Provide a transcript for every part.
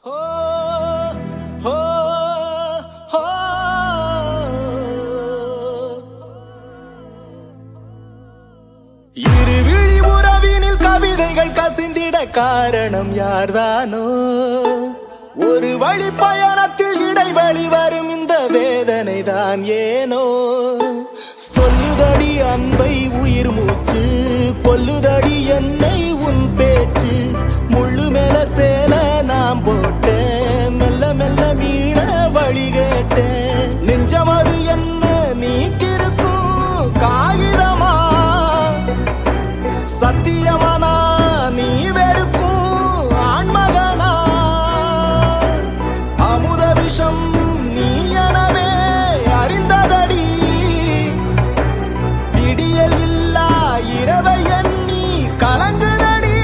ஹோ ஹோ ஹோ இருவிழி உறவினில் கவிதைகள் கசிந்திட காரணம் யார்தானோ ஒரு வழி பயணத்தில் இடைவெளி வரும் இந்த வேதனை தான் ஏனோ சொல்லுதடி அன்பை உயிர் மூச்சு கொல்லுதடி என்னை உன் பேச்சு முள்ளு மேல சேல நாம் போட்டேன் மெல்ல மெல்ல மீள வழி கேட்டேன் நெஞ்சமது என்ன நீக்கிருக்கும் காகிதமா சத்தியமானா நீ வெறுக்கும் ஆண்மகனா அமுத விஷம் நீ எனவே அறிந்ததடி விடியல் இல்லா இரவை எண்ணி கலங்குதடி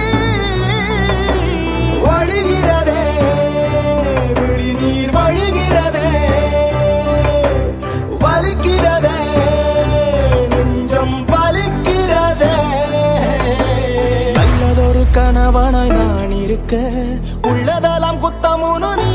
வழிகிறதே விழி நீர் வழிகிறதே வலிக்கிறதே நெஞ்சம் வலிக்கிறதே நல்லதொரு கணவனாய் நான் இருக்க உள்ளதெல்லாம் குத்தமுனு நீ